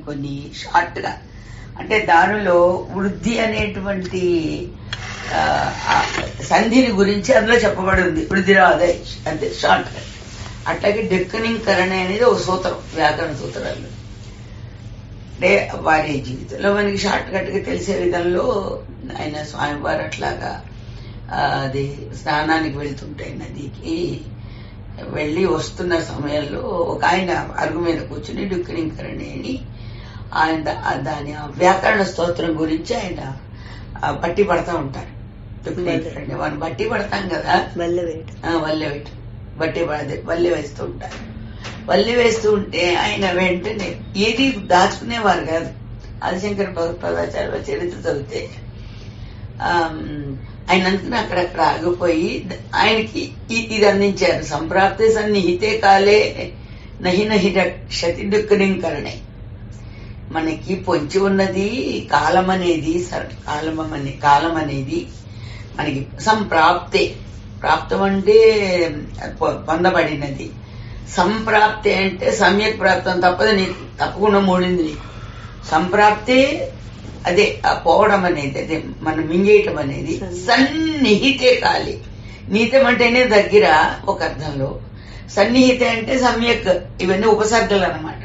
కొన్ని షార్ట్ గా అంటే దానిలో వృద్ధి అనేటువంటి ఆ, ఆ సంధిని గురించి అందులో చెప్పబడి ఉంది వృద్ధి రాదే అంతే షార్ట్ గా అట్లాగే డెక్కనింగ్ కరణి అనేది ఒక సూత్రం వ్యాకరణ సూత్రాలు అంటే వారి జీవితంలో మనకి షార్ట్ కట్ గా తెలిసే విధంలో ఆయన స్వామివారు అట్లాగా ఆ, అది స్నానానికి వెళ్తుంటే నదికి వెళ్ళి వస్తున్న సమయంలో ఒక ఆయన అరుగు మీద కూర్చుని డుక్కినింకరణి అని ఆయన దా- ఆ దాని ఆ వ్యాకరణ స్తోత్రం గురించి ఆయన ఆ, బట్టి పడతా ఉంటారు డుక్కినింకరణి మనం బట్టి పడతాం కదా వల్లవేడు ఆ, వల్లె పెట్టు బట్టి పడదే వల్లె వేస్తూ ఉంటారు వల్లె వేస్తూ ఉంటే ఆయన వెంటనే ఏది దాచుకునేవారు కాదు ఆదిశంకర భగవత్పాదాచార్య చరిత్ర చదివితే ఆమ్, ఆయన అందుకని అక్కడక్కడ ఆగిపోయి ద- ఆయనకి ఇ- ఇది అందించారు సంప్రాప్తే సన్నిహితే కాలే నహి నహి రక్షతి దుఃఖనింకరణే మనకి పొంచి ఉన్నది కాలం అనేది సర్- కాలం అనే కాలం అనేది మనకి సంప్రాప్తే ప్రాప్తం అంటే పొ- పొందబడినది సంప్రాప్తి అంటే సమ్యక్ ప్రాప్తం తప్పదు నీకు తప్పకుండా మూడింది నీకు సంప్రాప్తే అదే ఆ పోవడం అనేది అదే మనం మింగేయటం అనేది సన్నిహితే కాలి నీతం అంటేనే దగ్గర ఒక అర్థంలో సన్నిహితే అంటే సమ్యక్ ఇవన్నీ ఉపసర్గలు అనమాట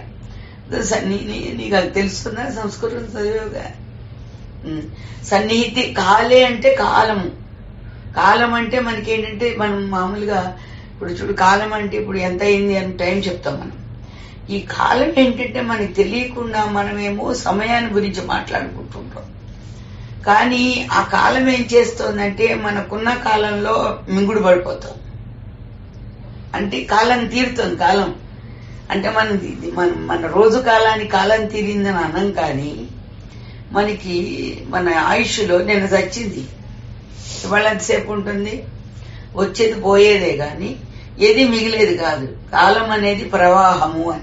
నీకు అది తెలుస్తుందా సంస్కృతం చదివేగా ఉమ్. సన్నిహితి కాలే అంటే కాలము కాలం అంటే మనకి ఏంటంటే మనం మామూలుగా ఇప్పుడు చూడు కాలం అంటే ఇప్పుడు ఎంత అయింది అని టైం చెప్తాం మనం ఈ కాలం ఏంటంటే మనకి తెలియకుండా మనమేమో సమయాన్ని గురించి మాట్లాడుకుంటుంటాం కానీ ఆ కాలం ఏం చేస్తోందంటే మనకున్న కాలంలో మింగుడు పడిపోతాం అంటే కాలం తీరుతుంది కాలం అంటే మన మన మన రోజు కాలానికి కాలం తీరిందని అనం కానీ మనకి మన ఆయుష్లో నిన్న చచ్చింది ఇవాళ ఎంతసేపు ఉంటుంది వచ్చేది పోయేదే గాని ఏది మిగిలేది కాదు కాలం అనేది ప్రవాహము అని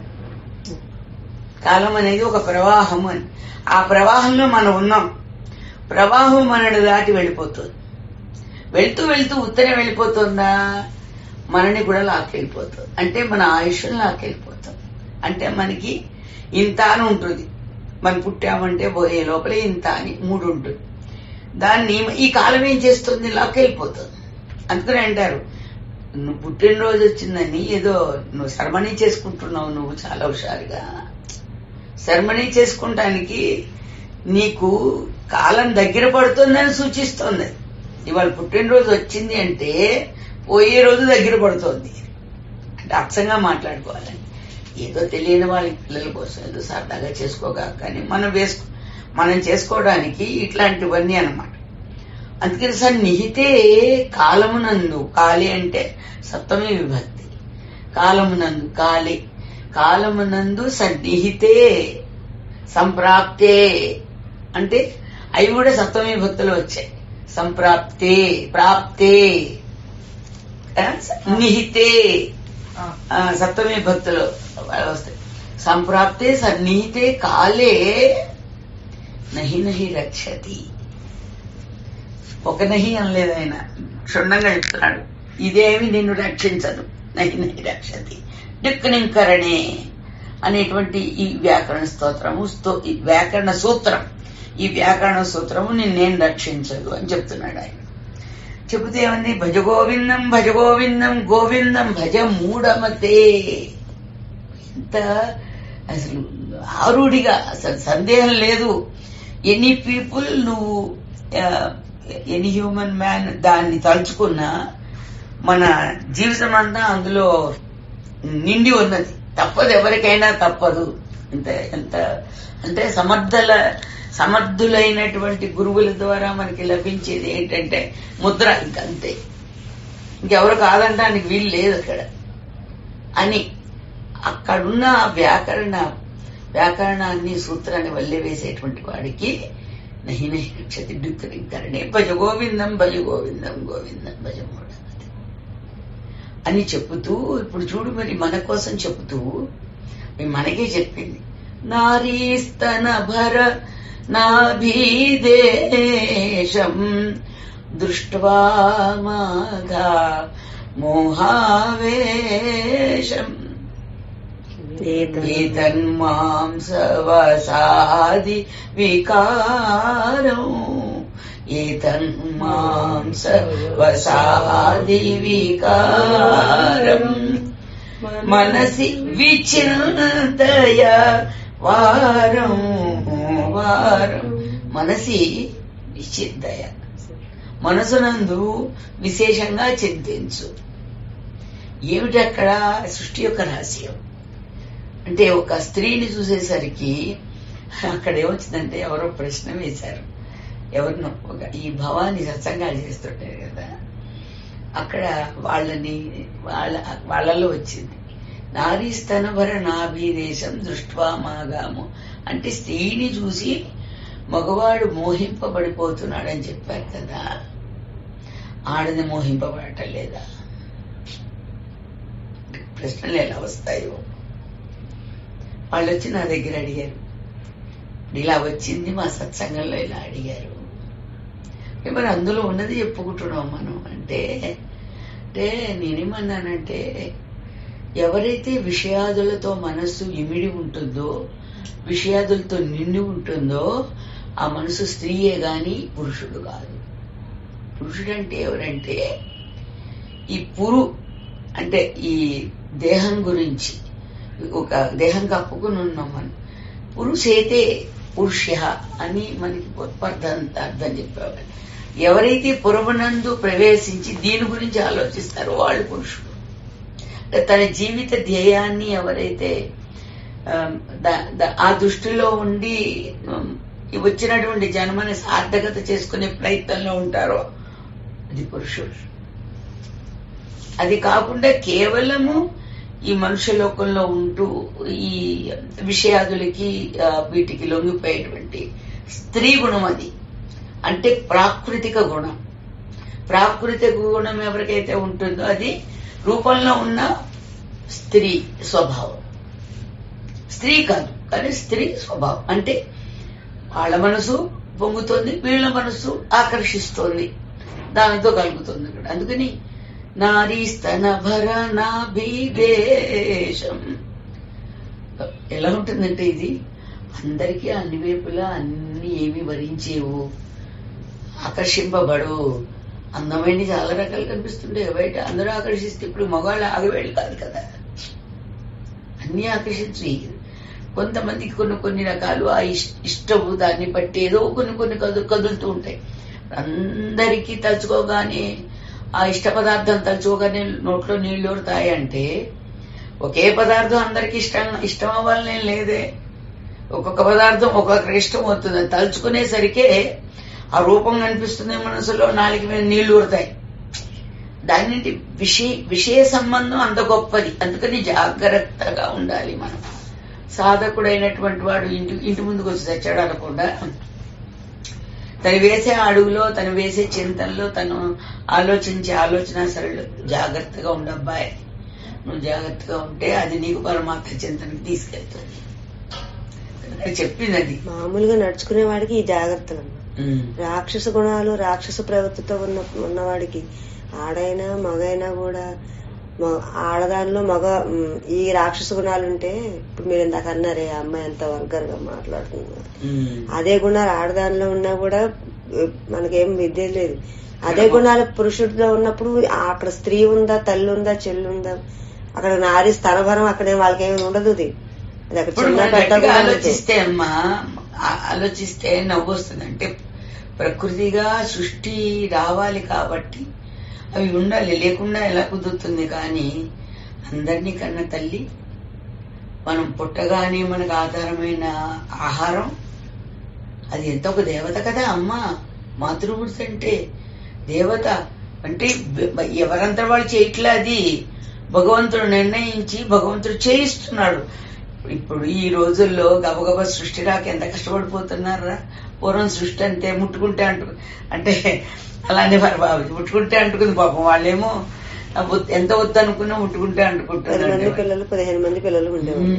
కాలం అనేది ఒక ప్రవాహము అని ఆ ప్రవాహంలో మనం ఉన్నాం ప్రవాహం మనని దాటి వెళ్ళిపోతుంది వెళ్తూ వెళ్తూ ఉత్తరే వెళ్ళిపోతుందా మనని కూడా లాక్కెళ్ళిపోతుంది అంటే మన ఆయుష్ని లాక్కెళ్ళిపోతుంది అంటే మనకి ఇంత అని ఉంటుంది మనం పుట్టామంటే పోయే లోపల ఇంత అని మూడు ఉంటుంది దాన్ని ఈ కాలం ఏం చేస్తుంది లాక్కెళ్ళిపోతుంది అందుకని అంటారు నువ్వు పుట్టినరోజు వచ్చిందని ఏదో నువ్వు శర్మణి చేసుకుంటున్నావు నువ్వు చాలా హుషారుగా శర్మణి చేసుకుంటానికి నీకు కాలం దగ్గర పడుతుందని సూచిస్తోంది ఇవాళ పుట్టినరోజు వచ్చింది అంటే పోయే రోజు దగ్గర పడుతోంది అంటే అక్షంగా మాట్లాడుకోవాలని ఏదో తెలియని వాళ్ళ పిల్లల కోసం ఏదో సరదాగా చేసుకోగా కానీ మనం వేసుకో మనం చేసుకోవడానికి ఇట్లాంటివన్నీ అన్నమాట అందుకని సార్ నిహితే కాలమునందు కాలి అంటే సప్తమి విభక్తి కాలమునందు కాలి కాలమునందు సన్నిహితే సంప్రాప్తే అంటే అవి కూడా సప్తమి విభక్తులు వచ్చాయి సంప్రాప్తే ప్రాప్తే ఆ, నిహితే ఆ, సప్తమి భక్తులు వస్తాయి సంప్రాప్తే సన్నిహితే కాలే నహి నహి రక్షతి ఒక నహి అనలేదు ఆయన క్షుణ్ణంగా చెప్తున్నాడు ఇదేమి నిన్ను రక్షించదు నహి నహి రక్షతి డుక్కనింకరణే అనేటువంటి ఈ వ్యాకరణ స్తోత్రము స్తో- ఈ వ్యాకరణ సూత్రం ఈ వ్యాకరణ సూత్రము నిన్నేం రక్షించదు అని చెప్తున్నాడు ఆయన చెబితే ఏమంది భజ గోవిందం భజ గోవిందం గోవిందం భజ మూఢమతే ఎంత అసలు ఆరుడిగా అసలు సందేహం లేదు ఎనీ పీపుల్ నువ్వు ఎనీ హ్యూమన్ మ్యాన్ దాన్ని తలుచుకున్నా మన జీవితం అంతా అందులో నిండి ఉన్నది తప్పదు ఎవరికైనా తప్పదు ఎంత ఎంత అంటే సమర్థల సమర్థులైనటువంటి గురువుల ద్వారా మనకి లభించేది ఏంటంటే ముద్ర ఇంకంతే ఇంకెవరు కాదంటానికి వీలు లేదు అక్కడ అని అక్కడున్న ఆ వ్యాకరణ వ్యాకరణాన్ని సూత్రాన్ని వల్లే వేసేటువంటి వాడికి నహి నహి రక్షతి డుక్కరింకరణే భజ గోవిందం భజ గోవిందం గోవిందం భజ మూఢమతి అని చెబుతూ ఇప్పుడు చూడు మరి మన కోసం చెబుతూ మీ మనకే చెప్పింది నారీస్తన భర నాభీదేశం దృష్ట్వా మాఘా మోహావేశం ఏతన్మాంసవసాది వికారం ఏతన్మాంసవసాది వికారం మనసి విచింతయ వారం వారం మనసి విచింతయ మనసునందు విశేషంగా చింతించు ఏమిటి అక్కడ సృష్టి యొక్క రహస్యం అంటే ఒక స్త్రీని చూసేసరికి అక్కడ ఏమొచ్చిందంటే ఎవరో ప్రశ్న వేశారు ఎవరినో ఒక ఈ భవాని సత్సంగాలు చేస్తుంటారు కదా అక్కడ వాళ్ళని వాళ్ళ వాళ్ళలో వచ్చింది నారీ స్తనభర నాభీదేశం దృష్ట్వా మాగాము అంటే స్త్రీని చూసి మగవాడు మోహింపబడిపోతున్నాడని చెప్పారు కదా ఆడది మోహింపబడటం లేదా ప్రశ్నలు ఎలా వస్తాయో వాళ్ళు వచ్చి నా దగ్గర అడిగారు ఇలా వచ్చింది మా సత్సంగంలో ఇలా అడిగారు మరి అందులో ఉన్నది చెప్పుకుంటున్నాం మనం అంటే అంటే నేనేమన్నానంటే ఎవరైతే విషయాదులతో మనస్సు ఇమిడి ఉంటుందో విషయాదులతో నిండి ఉంటుందో ఆ మనసు స్త్రీయే గాని పురుషుడు కాదు పురుషుడు అంటే ఎవరంటే ఈ పురు అంటే ఈ దేహం గురించి ఒక దేహం కప్పుకుని ఉన్నాం మనం పురుషైతే పురుష్య అని మనకి అర్థం అర్థం చెప్పేవాళ్ళు ఎవరైతే పురమునందు ప్రవేశించి దీని గురించి ఆలోచిస్తారో వాళ్ళు పురుషుడు అంటే తన జీవిత ధ్యేయాన్ని ఎవరైతే ఆ దృష్టిలో ఉండి వచ్చినటువంటి జన్మని సార్థకత చేసుకునే ప్రయత్నంలో ఉంటారో అది పురుషుడు అది కాకుండా కేవలము ఈ మనుష్య లోకంలో ఉంటూ ఈ విషయాదులకి వీటికి లొంగిపోయేటువంటి స్త్రీ గుణం అది అంటే ప్రాకృతిక గుణం ప్రాకృతిక గుణం ఎవరికైతే ఉంటుందో అది రూపంలో ఉన్న స్త్రీ స్వభావం స్త్రీ కాదు కానీ స్త్రీ స్వభావం అంటే వాళ్ళ మనసు పొంగుతోంది వీళ్ళ మనసు ఆకర్షిస్తోంది దానితో కలుగుతుంది ఇక్కడ అందుకని నారీ స్తన భర నాభిదేశం ఎలా ఉంటుందంటే ఇది అందరికీ అన్ని వైపులా అన్ని ఏమి భరించేవు ఆకర్షింపబడు అందమైన చాలా రకాలు కనిపిస్తుండే బయట అందరూ ఆకర్షిస్తే ఇప్పుడు మగవాళ్ళు ఆగవేళ్ళు కాదు కదా అన్ని ఆకర్షించి కొంతమందికి కొన్ని కొన్ని రకాలు ఆ ఇష్టము దాన్ని బట్టి ఏదో కొన్ని కొన్ని కదు కదులుతూ ఉంటాయి అందరికీ తలుచుకోగానే ఆ ఇష్ట పదార్థం తలుచుకోగానే నోట్లో నీళ్లు ఊరుతాయి అంటే ఒకే పదార్థం అందరికి ఇష్టం ఇష్టం అవ్వాలనే లేదే ఒక్కొక్క పదార్థం ఒక్కొక్కరికి ఇష్టం అవుతుంది తలుచుకునేసరికే ఆ రూపం కనిపిస్తుంది మనసులో నాలుగు మీద నీళ్లు ఊరుతాయి దాని విషయ విషయ సంబంధం అంత గొప్పది అందుకని జాగ్రత్తగా ఉండాలి మనం సాధకుడైనటువంటి వాడు ఇంటి ఇంటి ముందుకు వచ్చి తెచ్చాడు అనకుండా తను వేసే అడుగులో తను వేసే చింతనలో తను ఆలోచించే ఆలోచన సరళ జాగ్రత్తగా ఉండబ్బాయి నువ్వు జాగ్రత్తగా ఉంటే అది నీకు పరమాత్మ చింతనకి తీసుకెళ్తుంది చెప్పింది అది మామూలుగా నడుచుకునే వాడికి ఈ జాగ్రత్తలు రాక్షస గుణాలు రాక్షస ప్రవృత్తితో ఉన్న ఉన్నవాడికి ఆడైనా మగైనా కూడా ఆడదానిలో మగ ఈ రాక్షస గుణాలు ఉంటే ఇప్పుడు మీరు ఇందాక అన్నారే ఆ అమ్మాయి ఎంత వర్గర్గా మాట్లాడుతుంది అదే గుణాలు ఆడదానిలో ఉన్నా కూడా మనకేం విద్య లేదు అదే గుణాలు పురుషుడిలో ఉన్నప్పుడు అక్కడ స్త్రీ ఉందా తల్లి ఉందా చెల్లి ఉందా అక్కడ నారి స్థనభరం అక్కడ వాళ్ళకేమి ఉండదు అది అక్కడ చిన్న పెద్ద ఆలోచిస్తే అమ్మా ఆలోచిస్తే నవ్వు వస్తుంది అంటే ప్రకృతిగా సృష్టి రావాలి కాబట్టి అవి ఉండాలి లేకుండా ఎలా కుదురుతుంది కానీ అందరినీ కన్న తల్లి మనం పుట్టగానే మనకు ఆధారమైన ఆహారం అది ఎంత ఒక దేవత కదా అమ్మ మాతృమూర్తి అంటే దేవత అంటే ఎవరంతా వాళ్ళు చేయట్లే అది భగవంతుడు నిర్ణయించి భగవంతుడు చేయిస్తున్నాడు ఇప్పుడు ఈ రోజుల్లో గబగబ సృష్టి రాక ఎంత కష్టపడిపోతున్నారా పూర్వం సృష్టి అంతే ముట్టుకుంటే అంటు అంటే అలానే మరి బాబు ముట్టుకుంటే అంటుకుంది పాపం వాళ్ళేమో ఎంత వద్దు అనుకున్నా ముట్టుకుంటే పది మంది అంటుకుంటారు పిల్లలు పదిహేను మంది పిల్లలు ఉండేవాళ్ళు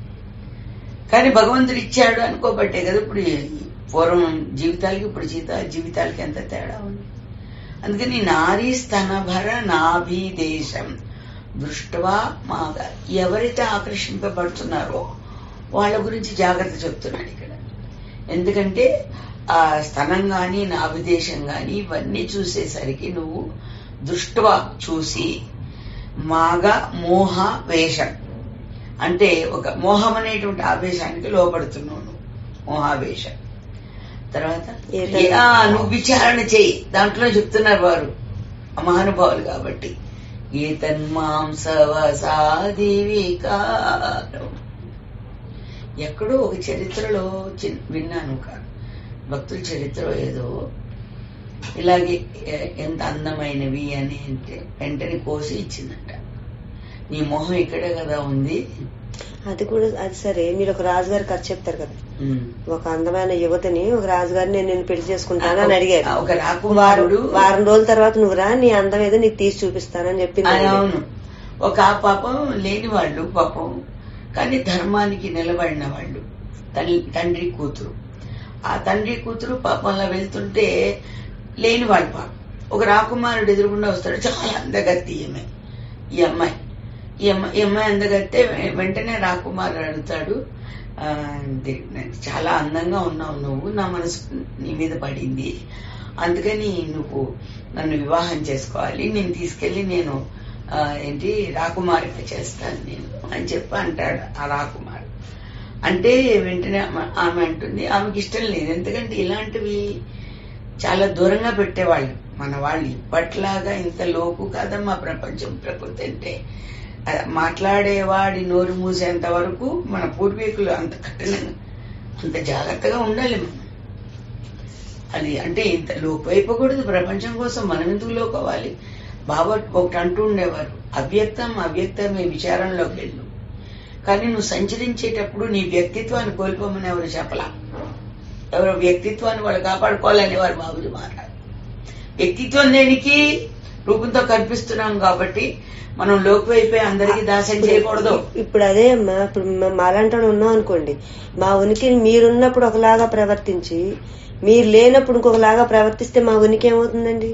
కానీ భగవంతుడు ఇచ్చాడు అనుకోబట్టే కదా ఇప్పుడు ఈ పూర్వం జీవితాలకి ఇప్పుడు జీవిత జీవితాలకి ఎంత తేడా ఉంది అందుకని నారీ స్తనభర నాభి దేశం దృష్టవా మాగ ఎవరైతే ఆకర్షింపబడుతున్నారో వాళ్ళ గురించి జాగ్రత్త చెప్తున్నాడు ఇక్కడ ఎందుకంటే ఆ స్థనం గాని నా విదేశం గాని ఇవన్నీ చూసేసరికి నువ్వు దృష్టవా చూసి మాగ మోహ వేషం అంటే ఒక మోహం అనేటువంటి ఆవేశానికి లోపడుతున్నావు నువ్వు మోహావేశం తర్వాత ఏదైనా- ఏ- ఆ, నువ్వు విచారణ చేయి దాంట్లో చెప్తున్నారు వారు మహానుభావులు కాబట్టి ఏ తన్మాంసవసాది వికారం ఎక్కడో ఒక చరిత్రలో చిన్- విన్నాను కాదు భక్తుల చరిత్రలో ఏదో ఇలాగే ఎ- ఎంత అందమైనవి అని అంటే వెంటనే కోసి ఇచ్చిందంట నీ మొహం ఇక్కడే కదా ఉంది అది కూడా అది సరే మీరు ఒక రాజుగారి కథ చెప్తారు కదా ఉమ్. ఒక అందమైన యువతిని ఒక రాజుగారిని నేను నేను పెళ్లి చేసుకుంటాను అని అడిగారు ఒక వారం రాకుమారుడు వారం రోజుల తర్వాత నువ్వు రా నీ అందం ఏదో నీకు తీసి చూపిస్తానని చెప్పింది ఆయన అవును ఒక ఆ పాపం లేని వాళ్ళు పాపం కానీ ధర్మానికి నిలబడిన వాళ్ళు తల్లి తండ్రి కూతురు ఆ తండ్రి కూతురు పాపం అలా వెళ్తుంటే లేని వాళ్ళు పాపం ఒక రాకుమారుడు ఎదురుగుండా వస్తాడు చాలా అందగత్తి ఈమె ఈ అమ్మాయి ఈ అమ్మాయి ఈ అమ్మాయి అందగత్తే వె- వెంటనే రాకుమారుడు అడుగుతాడు ఆ, ది- చాలా అందంగా ఉన్నావు నువ్వు నా మనసు నీ మీద పడింది అందుకని నువ్వు నన్ను వివాహం చేసుకోవాలి నేను తీసుకెళ్లి నేను ఆ, ఏంటి రాకుమారిక చేస్తాను నేను అని చెప్పి అంటాడు ఆ రాకుమారు అంటే వెంటనే ఆమె- ఆమె అంటుంది ఆమెకి ఇష్టం లేదు ఎందుకంటే ఇలాంటివి చాలా దూరంగా పెట్టేవాళ్ళు మన వాళ్ళు ఇప్పట్లాగా ఇంత లోకు కాదమ్మా ప్రపంచం ప్రకృతి అంటే ఆ, మాట్లాడేవాడి నోరు మూసేంత వరకు మన పూర్వీకులు అంత కఠినంగా అంత జాగ్రత్తగా ఉండాలి మనం అది అంటే ఇంత లోకైపోకూడదు ప్రపంచం కోసం మనం ఎందుకు లోకోవాలి బాబా ఒకటి అంటూ ఉండేవారు అవ్యక్తం అవ్యక్తమే విచారంలోకి వెళ్ళు కానీ నువ్వు సంచరించేటప్పుడు నీ వ్యక్తిత్వాన్ని కోల్పోమని ఎవరు చెప్పలా ఎవరు వ్యక్తిత్వాన్ని వాళ్ళు కాపాడుకోవాలని వారు బాబుజీ మాట వ్యక్తిత్వం దేనికి రూపంతో కనిపిస్తున్నాం కాబట్టి మనం లోకువైపోయి అందరికీ దాసం చేయకూడదు ఇప్పుడు అదే అమ్మా ఇప్పుడు మ- మాలాంటి వాళ్ళు ఉన్నాం అనుకోండి మా ఉనికిని మీరున్నప్పుడు ఒకలాగా ప్రవర్తించి మీరు లేనప్పుడు ఇంకొకలాగా ప్రవర్తిస్తే మా ఉనికి ఏమవుతుందండి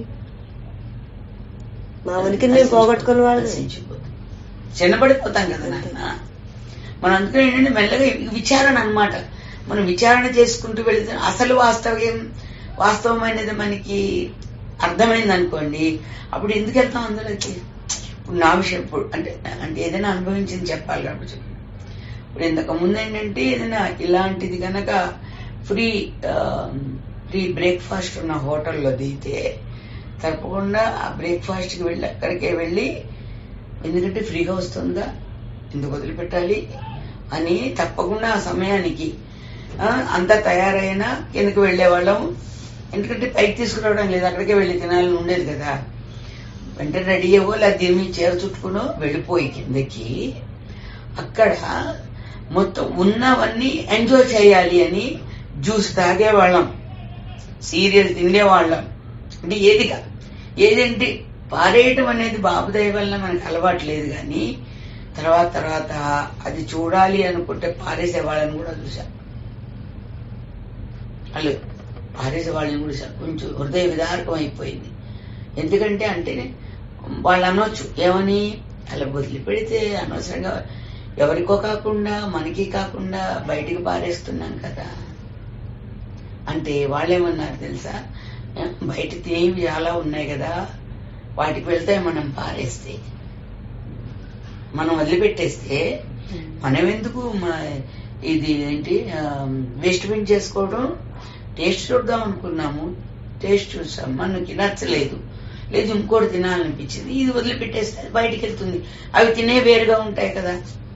మా ఉనికిని మేము పోగొట్టుకున్న వాళ్ళు నశించిపోతాం. చిన్నపడిపోతాం కదా నాన్న మనం అందుకని ఏంటంటే మెల్లగా ఇది విచారణ అన్నమాట మనం విచారణ చేసుకుంటూ వెళితే అసలు వాస్తవం వాస్తవమైనది మనకి అర్థమైంది అనుకోండి అప్పుడు ఎందుకు వెళ్తాం అందులోకి ఇప్పుడు నా విషయం ఇప్పుడు అంటే అంటే ఏదైనా అనుభవించింది చెప్పాలి కాబట్టి చెప్తున్నా. ఇప్పుడు ఇంతకు ముందు ఏంటంటే ఏదైనా ఇలాంటిది కనుక ఫ్రీ ఫ్రీ బ్రేక్ఫాస్ట్ ఉన్న హోటల్లో దిగితే తప్పకుండా ఆ బ్రేక్ఫాస్ట్ కి వెళ్ళి అక్కడికే వెళ్ళి ఎందుకంటే ఫ్రీగా వస్తుందా ఎందుకు వదిలిపెట్టాలి అని తప్పకుండా ఆ సమయానికి ఆ, అంతా తయారైనా కిందకి వెళ్లే వాళ్ళం ఎందుకంటే పైకి తీసుకురావడం లేదు అక్కడికే వెళ్ళి తినాలని ఉండేది కదా వెంటనే రెడీ అవ్వో లేదా దీని మీద చీర చుట్టుకునో వెళ్ళిపోయి కిందకి అక్కడ మొత్తం ఉన్నవన్నీ ఎంజాయ్ చేయాలి అని జ్యూస్ తాగేవాళ్ళం సీరియల్ తినేవాళ్ళం అంటే ఏదిగా ఏదంటే పారేయటం అనేది బాబు దయ వల్ల మనకు అలవాటు లేదు కానీ తర్వాత తర్వాత అది చూడాలి అనుకుంటే పారేసే వాళ్ళని కూడా చూశాం అలా పారేసే వాళ్ళని కూడా చూశాం కొంచెం హృదయ విదారకం అయిపోయింది ఎందుకంటే అంటే వాళ్ళు అనొచ్చు ఏమని అలా వదిలిపెడితే అనవసరంగా ఎవరికో కాకుండా మనకి కాకుండా బయటికి పారేస్తున్నాం కదా అంటే వాళ్ళేమన్నారు తెలుసా బయట తినేవి చాలా ఉన్నాయి కదా వాటికి వెళ్తే మనం పారేస్తే మనం వదిలిపెట్టేస్తే మనం ఎందుకు మన ఇది ఏంటి వేస్ట్ బిన్ చేసుకోవడం టేస్ట్ చూద్దాం అనుకున్నాము టేస్ట్ చూసాం మనకి నచ్చలేదు లేదు ఇంకోటి తినాలనిపించింది ఇది వదిలిపెట్టేస్తే అది బయటికి వెళ్తుంది అవి తినే వేరుగా ఉంటాయి కదా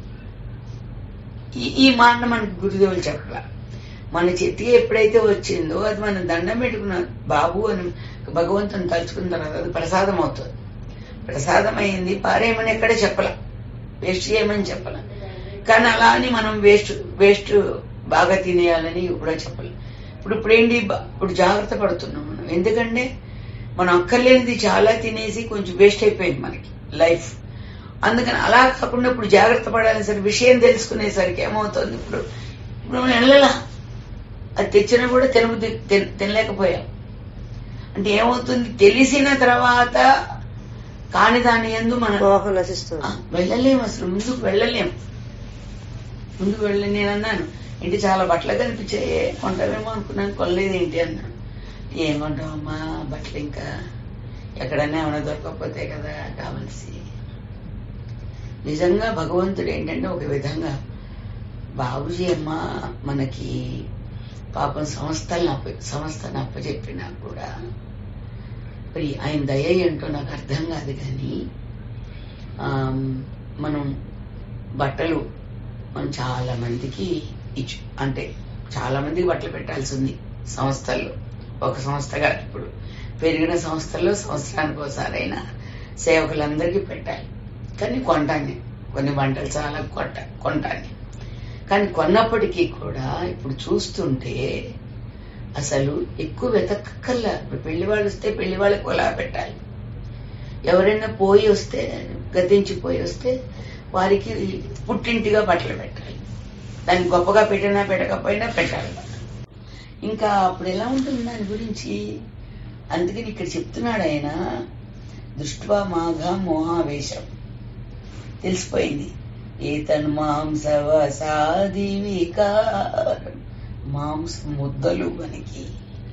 ఈ- ఈ మాట మనకు గురుదేవులు చెప్పాల మన చేతికి ఎప్పుడైతే వచ్చిందో అది మనం దండం పెట్టుకున్న బాబు అని భగవంతుని తలుచుకున్న తర్వాత అది ప్రసాదం అవుతుంది ప్రసాదం అయింది పారేయమని ఎక్కడ చెప్పల వేస్ట్ చేయమని చెప్పల కానీ అలా అని మనం వేస్ట్ వేస్ట్ బాగా తినేయాలని కూడా చెప్పలే ఇప్పుడు ఇప్పుడు ఏంటి బ- ఇప్పుడు జాగ్రత్త పడుతున్నాం మనం ఎందుకంటే మనం అక్కర్లేనిది చాలా తినేసి కొంచెం వేస్ట్ అయిపోయింది మనకి లైఫ్ అందుకని అలా కాకుండా ఇప్పుడు జాగ్రత్త పడాలని సరే విషయం తెలుసుకునేసరికి ఏమవుతుంది ఇప్పుడు ఇప్పుడు మనం వెళ్ళలా అది తెచ్చినా కూడా తినబుద్ధి తిన- తినలేకపోయాం అంటే ఏమవుతుంది తెలిసిన తర్వాత కాని దాని ఎందు మన మోహం నశిస్తుంది ఆ, వెళ్ళలేం అసలు ముందుకు వెళ్ళలేం ముందుకు వెళ్ళి నేను అన్నాను ఇంటి చాలా బట్టలు కనిపించాయి కొంటావేమో అనుకున్నాను కొనలేదు ఏంటి అన్నాను ఏం కొంటావమ్మా బట్టలు ఇంకా ఎక్కడన్నా ఏమైనా దొరకకపోతే కదా కావలసి నిజంగా భగవంతుడు ఏంటంటే ఒక విధంగా బాబుజీ అమ్మ మనకి పాపం సంస్థలను అప్ప సంస్థను అప్పచెప్పినా కూడా మరి ఆయన దయ ఏంటో నాకు అర్థం కాదు కానీ ఆమ్, మనం బట్టలు మనం చాలా మందికి ఇచ్చు అంటే చాలా మందికి బట్టలు పెట్టాల్సి ఉంది సంస్థల్లో ఒక సంస్థగా ఇప్పుడు పెరిగిన సంస్థల్లో సంవత్సరానికి ఒకసారైనా సేవకులందరికీ పెట్టాలి కానీ కొంటాను కొన్ని వంటలు చాలా కొంట కొంటాను కానీ కొన్నప్పటికీ కూడా ఇప్పుడు చూస్తుంటే అసలు ఎక్కువ వెతకల్లా ఇప్పుడు పెళ్లి వాళ్ళు వస్తే పెళ్లి వాళ్ళకి కొలా పెట్టాలి ఎవరైనా పోయి వస్తే గతించిపోయి వస్తే వారికి పుట్టింటిగా బట్టలు పెట్టాలి దాన్ని గొప్పగా పెట్టినా పెట్టకపోయినా పెట్టాలి ఇంకా అప్పుడు ఎలా ఉంటుంది దాని గురించి అందుకని ఇక్కడ చెప్తున్నాడు ఆయన దృష్ట్వా మాఘ మోహావేశం తెలిసిపోయింది ఏతన్ మాంసవసాది వికారం మాంస ముద్దలు మనకి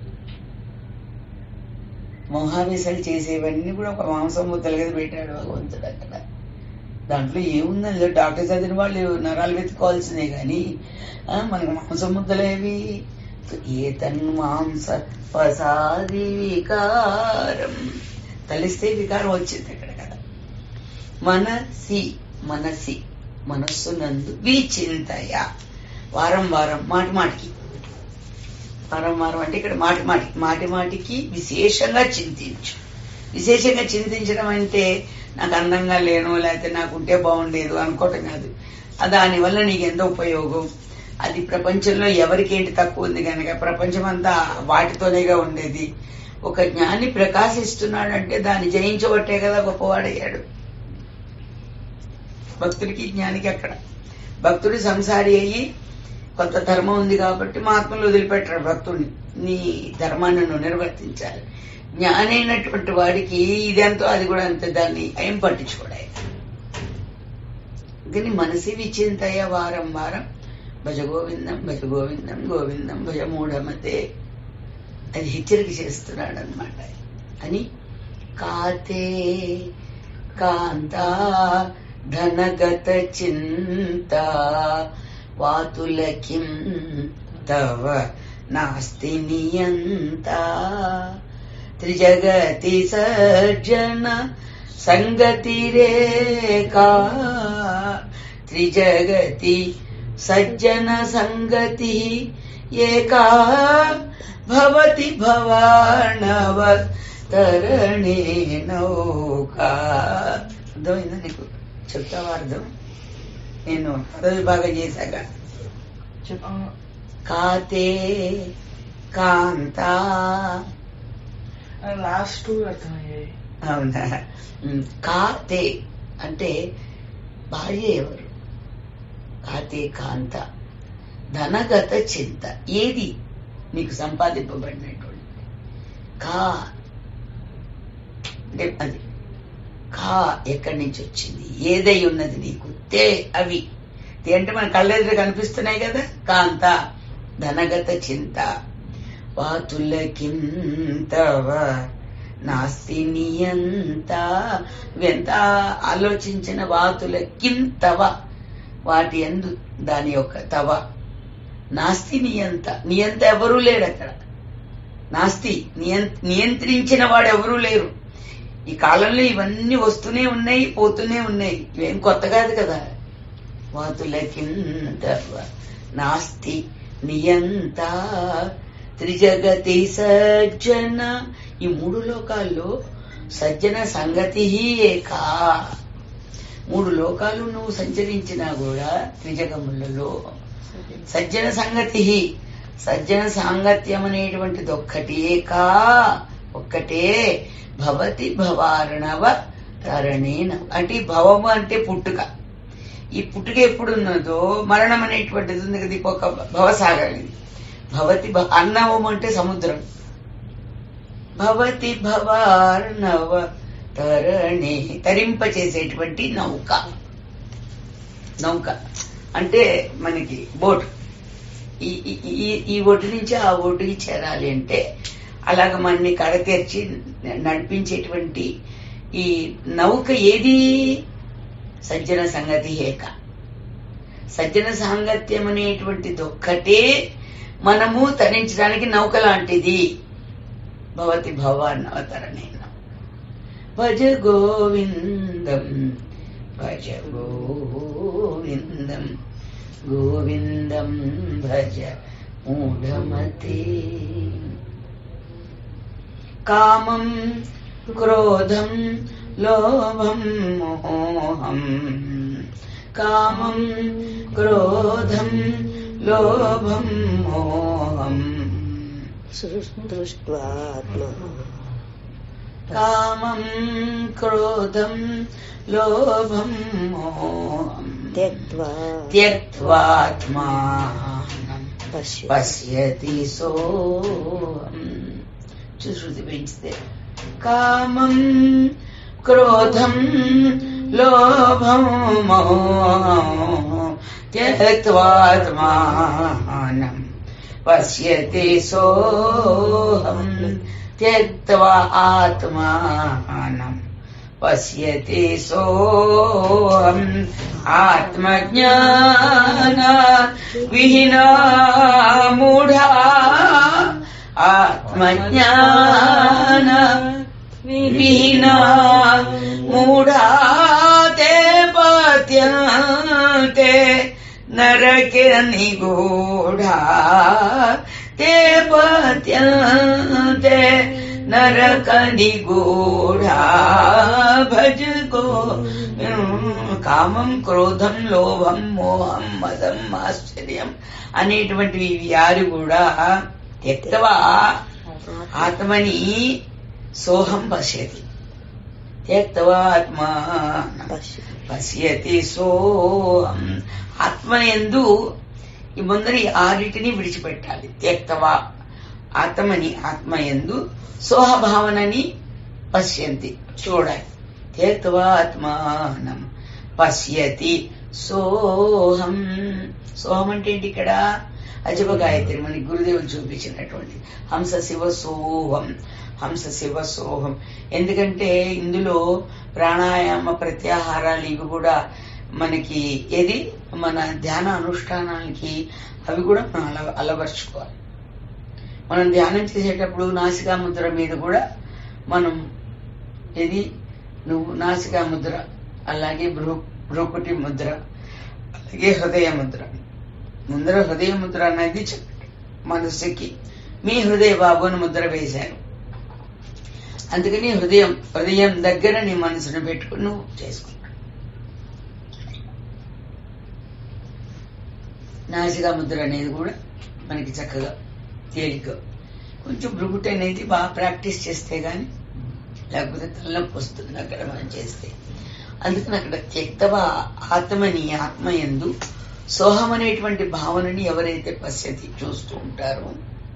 మోహావేశాలు చేసేవన్నీ కూడా ఒక మాంసం ముద్దలు కదా పెట్టాడు భగవంతుడు అక్కడ దాంట్లో ఏముందని డాక్టర్ చదివిన వాళ్ళు నరాలు వెతుకోవాల్సిందే కానీ ఆ, మనకి మాంసం ముద్దలేవి ఏ తన్ మాంస పసాది వికారం తలిస్తే వికారం వచ్చింది అక్కడ కదా మనసి మనసి మనస్సునందు విచింతయ వారం వారం మాటి మాటికి వారం వారం అంటే ఇక్కడ మాటి మాటి మాటి మాటికి విశేషంగా చింతించు విశేషంగా చింతించడం అంటే నాకు అందంగా లేను లేకపోతే నాకు ఉంటే బాగుండేది అనుకోవటం కాదు ఆ దానివల్ల నీకు ఎంత ఉపయోగం అది ప్రపంచంలో ఎవరికేంటి తక్కువ ఉంది కనుక ప్రపంచం అంతా వాటితోనేగా ఉండేది ఒక జ్ఞాని ప్రకాశిస్తున్నాడంటే దాన్ని జయించబట్టే కదా గొప్పవాడయ్యాడు భక్తుడికి జ్ఞానికి అక్కడ భక్తుడు సంసారి అయ్యి కొంత ధర్మం ఉంది కాబట్టి మహాత్ములు వదిలిపెట్టరు భక్తుడిని నీ ధర్మాన్ని నువ్వు నిర్వర్తించాలి జ్ఞాని అయినటువంటి వాడికి ఇదెంతో అది కూడా అంతే దాన్ని ఏం పట్టించుకోడాయి కానీ మనసి విచింతయ వారం వారం భజ గోవిందం భజ గోవిందం గోవిందం భజ మూఢమతే అది హెచ్చరిక చేస్తున్నాడు అనమాట అని కాతే కాంతా ధనగత చింత వాతుల కిం తవ నాస్తి నియంత త్రిజగతి సజ్జన సంగతి రేఖా త్రిజగతి సజ్జన సంగతి ఏకా భవతి భవాణవ తరణే నౌకా అర్థమైందా నీకు చెప్తావా అర్థం నేను పదవి బాగా చేశాక కాతే కాంతా లాస్ట్ టూ అర్థమయ్యాయి అవునా ఉమ్, కాతే అంటే భార్య ఎవరు కాతే కాంత ధనగత చింత ఏది నీకు సంపాదింపబడినటువంటి కా అంటే అది కా ఎక్కడి నుంచి వచ్చింది ఏదై ఉన్నది నీకు తే అవి తే అంటే మన కళ్ళెదురు కనిపిస్తున్నాయి కదా కాంత ధనగత చింత వాతుల కింతవ నాస్తి నియంత ఎంత ఆలోచించిన వాతుల కింతవ వాటి ఎందు దాని యొక్క తవ నాస్తి నియంత నియంత ఎవరూ లేడు అక్కడ నాస్తి నియం- నియంత్రించిన వాడు ఎవరూ లేరు ఈ కాలంలో ఇవన్నీ వస్తూనే ఉన్నాయి పోతూనే ఉన్నాయి ఇవేం కొత్త కాదు కదా వాతుల కింద నాస్తి నియంత త్రిజగతి సజ్జన ఈ మూడు లోకాల్లో సజ్జన సంగతి ఏకా మూడు లోకాలు నువ్వు సంచరించినా కూడా త్రిజగములలో సజ్జన సంగతి సజ్జన సాంగత్యం అనేటువంటిది ఒక్కటే కా ఒక్కటే భవతి భవారణవ తరణేన అంటే ఈ భవము అంటే పుట్టుక ఈ పుట్టుక ఎప్పుడు ఉన్నదో మరణం అనేటువంటిది ఉంది కదా ఇది ఒక భవసాగర్ ఇది భవతి భ- అన్నవం అంటే సముద్రం భవతి భవార్ణవ తరణి తరింప చేసేటువంటి నౌక నౌక అంటే మనకి బోట్ ఈ ఈ- ఈ- ఈ ఒడ్డు నుంచి ఆ ఒడ్డుకి చేరాలి అంటే అలాగ మనని కడతీర్చి నడిపించేటువంటి ఈ నౌక ఏది సజ్జన సంగతి ఏక సజ్జన సాంగత్యం అనేటువంటిది ఒక్కటే మనము తరించడానికి నౌక లాంటిది భవతి భవాన్ అవతరణేన భజ గోవిందం భజ గోవిందం గోవిందం భజ మూఢమతి కామం క్రోధం లోభం మోహం కామం క్రోధం లోభం మోహం దృష్ట్వాత్మ కామం క్రోధం లోభం మోహం త్యక్త్వా త్యక్త్వాత్మానం పశ్య పశ్యతి సోహం శృతి పెంచితే కామం క్రోధం లోభం మోహం త్యక్త్వాత్మానం పశ్యతి సోహం త్యక్త్వా ఆత్మానం పశ్యతి సోహం ఆత్మజ్ఞాన విహీనా మూఢా ఆత్మజ్ఞాన విహీనా మూఢా తే పత్యంతే నరకే నిగూఢా తే పత్యంతే నరక నిగూఢా భజ గో కామం క్రోధం లోభం మోహం మదం ఆశ్చర్యం అనేటువంటివి ఇవి యారు కూడా త్యక్తవా ఆత్మని సోహం పశ్యతి త్యక్తవా ఆత్మా పశ్య పశ్యతి సోహం ఆత్మ ఎందు ఈ ముందరి ఆరిటిని విడిచిపెట్టాలి త్యక్తవా ఆత్మని ఆత్మ ఎందు సోహ భావనని పశ్యంతి చూడాలి త్యక్తవా ఆత్మానం పశ్యతి సోహం సోహం అంటే ఏంటి ఇక్కడ అజప గాయత్రి మనకి గురుదేవులు చూపించినటువంటి హంస శివ సోహం హంస శివ సోహం ఎందుకంటే ఇందులో ప్రాణాయామ ప్రత్యాహారాలు ఇవి కూడా మనకి ఏది మన ధ్యాన అనుష్ఠానానికి అవి కూడా మనం అల అలవర్చుకోవాలి మనం ధ్యానం చేసేటప్పుడు నాసికా ముద్ర మీద కూడా మనం ఇది నువ్వు నాసికా ముద్ర అలాగే భ్రూ భ్రూకుటి ముద్ర అలాగే హృదయ ముద్ర ముందర హృదయ ముద్ర అనేది చెప్పండి మనస్సుకి మీ హృదయ బాబుని ముద్ర వేశాను అందుకని హృదయం హృదయం దగ్గర నీ మనసును పెట్టుకుని నువ్వు చేసుకుంటా నాసికా ముద్ర అనేది కూడా మనకి చక్కగా తేలిక కొంచెం భృగుటి అనేది బాగా ప్రాక్టీస్ చేస్తే గాని లేకపోతే తలనొప్పి వస్తుంది అక్కడ మనం చేస్తే అందుకని అక్కడ త్యక్తవ ఆత్మని ఆత్మ ఎందు సోహం అనేటువంటి భావనని ఎవరైతే పశ్యతి చూస్తూ ఉంటారో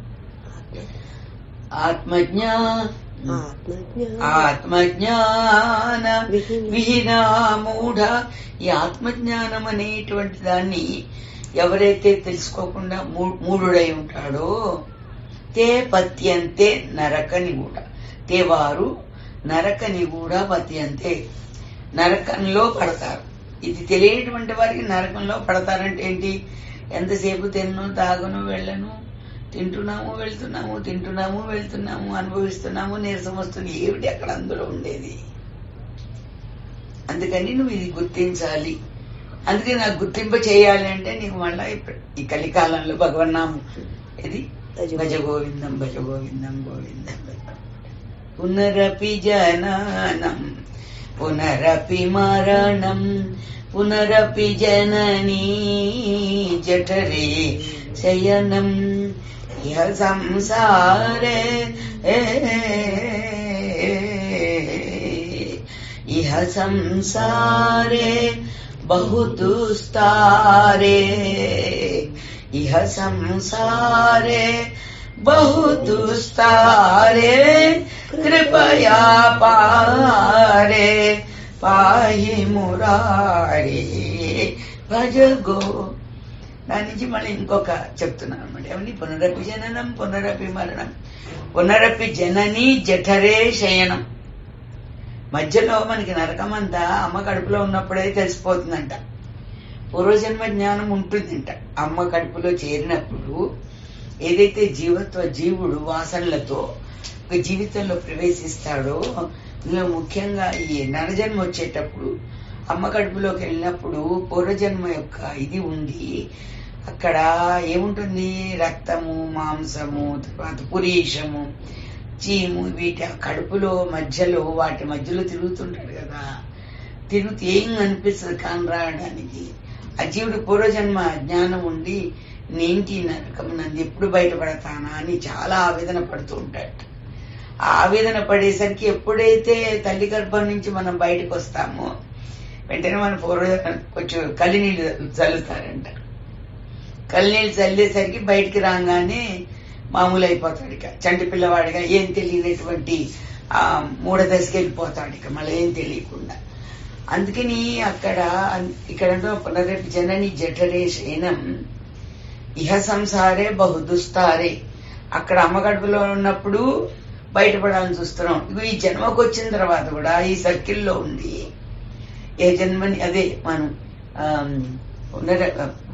ఆత్మజ్ఞ ఆత్మజ్ఞాన ఆత్మజ్ఞాన విహీన. విహీన మూఢ ఈ ఆత్మజ్ఞానం అనేటువంటి దాన్ని ఎవరైతే తెలుసుకోకుండా మూ- మూఢుడై ఉంటాడో తే పత్యంతే నరక నిగూఢ తే వారు నరక నిగూఢ పత్యంతే నరకంలో పడతారు ఇది తెలియనటువంటి వారికి నరకంలో పడతారంటే ఏంటి ఎంతసేపు తిన్ను తాగును వెళ్ళను తింటున్నాము వెళ్తున్నాము తింటున్నాము వెళ్తున్నాము అనుభవిస్తున్నాము నీరసం వస్తుంది ఏమిటి అక్కడ అందులో ఉండేది అందుకని నువ్వు ఇది గుర్తించాలి అందుకే నాకు గుర్తింప చేయాలి అంటే నీకు మళ్ళా ఇప్పుడు ఈ కలికాలంలో భగవన్నామం ఇది భజ భజ గోవిందం భజ గోవిందం గోవిందం భజ పునరపి జననం పునరపి మరణం పునరపి జననీ జఠరే శయనం ఇహ సంసారే ఇహ సంసారే बहु दुस्तारे इह संसारे बहु दुस्तारे కృపయా పారే పాహి మురారి భజ గో దాని నుంచి మళ్ళీ ఇంకొక చెప్తున్నాను అనమాట ఏమని పునరపి జననం పునరపి మరణం పునరపి జనని జఠరే శయనం మధ్యలో మనకి నరకమంతా అమ్మ కడుపులో ఉన్నప్పుడే తెలిసిపోతుందంట పూర్వజన్మ జ్ఞానం ఉంటుందంట అమ్మ కడుపులో చేరినప్పుడు ఏదైతే జీవత్వ జీవుడు వాసనలతో ఒక జీవితంలో ప్రవేశిస్తాడో ఇందులో ముఖ్యంగా ఈ నరజన్మ వచ్చేటప్పుడు అమ్మ కడుపులోకి వెళ్ళినప్పుడు పూర్వజన్మ యొక్క ఇది ఉండి అక్కడ ఏముంటుంది రక్తము మాంసము తర్వాత పురీషము చీము వీటి ఆ కడుపులో మధ్యలో వాటి మధ్యలో తిరుగుతుంటాడు కదా తిరుగుతూ ఏం అనిపిస్తుంది కాని రావడానికి ఆ జీవుడు పూర్వజన్మ జ్ఞానం ఉండి నేంటి నరకం నంది ఎప్పుడు బయటపడతానా అని చాలా ఆవేదన పడుతూ ఉంటాడు ఆ ఆవేదన పడేసరికి ఎప్పుడైతే తల్లి గర్భం నుంచి మనం బయటకు వస్తామో వెంటనే మన పూర్వజన్మ కొంచెం కలినీళ్ళు చల్లుతారంట కలినీళ్ళు చల్లేసరికి బయటికి రాగానే మామూలు అయిపోతాడు ఇక చంటి పిల్లవాడిగా ఏం తెలియనటువంటి ఆ మూఢ దశకి వెళ్ళిపోతాడు ఇక మళ్ళీ ఏం తెలియకుండా అందుకని అక్కడ ఇక్కడ పునరపి జనని జఠరే శయనం ఇహ సంసారే బహుదుస్తారే అక్కడ అమ్మ కడుపులో ఉన్నప్పుడు బయటపడాలని చూస్తున్నాం ఇగో ఈ జన్మకు వచ్చిన తర్వాత కూడా ఈ సర్కిల్లో ఉండి ఏ జన్మని అదే మనం ఆమ్, పునర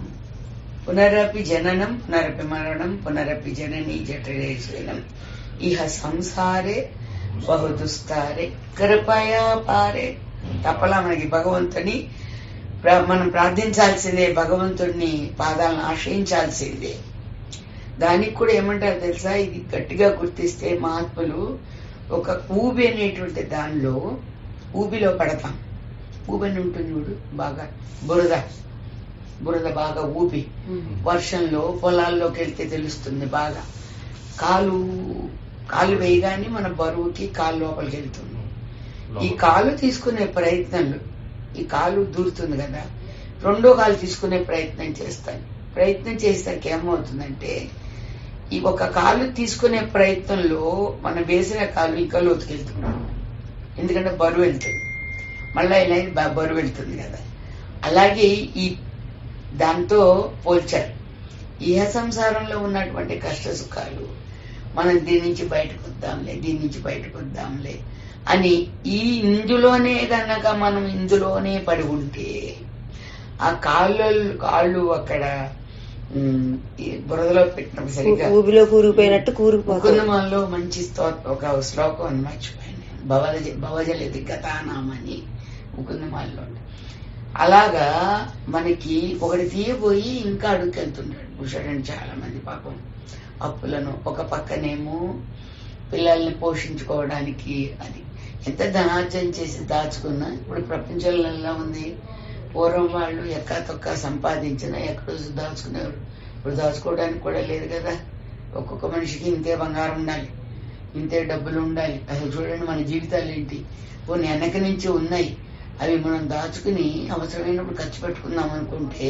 పునరపి జననం పునరపి మరణం పునరపి జనని జఠరే శయనం ఇహ సంసారే బహుదుస్తారే కృపయా పారే తప్పలా మనకి భగవంతుని ప్ర- మనం ప్రార్థించాల్సిందే భగవంతుడిని పాదాలను ఆశ్రయించాల్సిందే దానికి కూడా ఏమంటారు తెలుసా ఇది గట్టిగా గుర్తిస్తే మహాత్ములు ఒక ఊబి అనేటువంటి దానిలో ఊబిలో పడతాం ఊబి అని ఉంటుంది చూడు బాగా బురద బురద బాగా ఊబి వర్షంలో పొలాల్లోకి వెళ్తే తెలుస్తుంది బాగా కాలు కాలు వేయగానే మన బరువుకి కాలు లోపలికి వెళ్తుంది ఈ కాలు తీసుకునే ప్రయత్నంలో ఈ కాలు దూరుతుంది కదా రెండో కాలు తీసుకునే ప్రయత్నం చేస్తాను ప్రయత్నం చేసేసరికి ఏమవుతుందంటే ఈ ఒక కాలు తీసుకునే ప్రయత్నంలో మనం వేసిన కాలు ఇంకా లోతుకెళ్తున్నాం ఎందుకంటే బరువు వెళ్తుంది మళ్ళా ఇలా ఇది బ- బరువు వెళ్తుంది కదా అలాగే ఈ దాంతో పోల్చారు ఇహ సంసారంలో ఉన్నటువంటి కష్ట సుఖాలు మనం దీని నుంచి బయటకు వద్దాంలే దీని నుంచి బయటకు వద్దాంలే అని ఈ ఇందులోనే గనక మనం ఇందులోనే పడి ఉంటే ఆ కాళ్ళు కాళ్ళు అక్కడ ఉమ్, ఈ బురదలో పెట్టినప్పుడు సరిగ్గా ఊబిలో కూరుకుపోయినట్టు కూరుకుపోతుంది ముకుందమంలో మంచి స్తోత్రం ఒక శ్లోకం అని మర్చిపోయాను నేను. భవజ భవజల దిగ్గతానామని ముకుందమాల్లో ఉంది. అలాగా మనకి ఒకటి తీయబోయి ఇంకా అడుగుకెళ్తుంటాడు భూషణుడు చాలా మంది పాపం అప్పులను ఒక పక్కనేమో పిల్లల్ని పోషించుకోవడానికి అది ఎంత ధనార్జన చేసి దాచుకున్నా ఇప్పుడు ప్రపంచంలో ఎలా ఉంది పూర్వం వాళ్ళు ఎక్క తొక్క సంపాదించినా ఎక్కడో దాచుకునేవారు ఇప్పుడు దాచుకోవడానికి కూడా లేదు కదా ఒక్కొక్క మనిషికి ఇంతే బంగారం ఉండాలి ఇంతే డబ్బులు ఉండాలి అసలు చూడండి మన జీవితాలు ఏంటి కొన్ని వెనక నుంచి ఉన్నాయి అవి మనం దాచుకుని అవసరమైనప్పుడు ఖర్చు పెట్టుకుందాం అనుకుంటే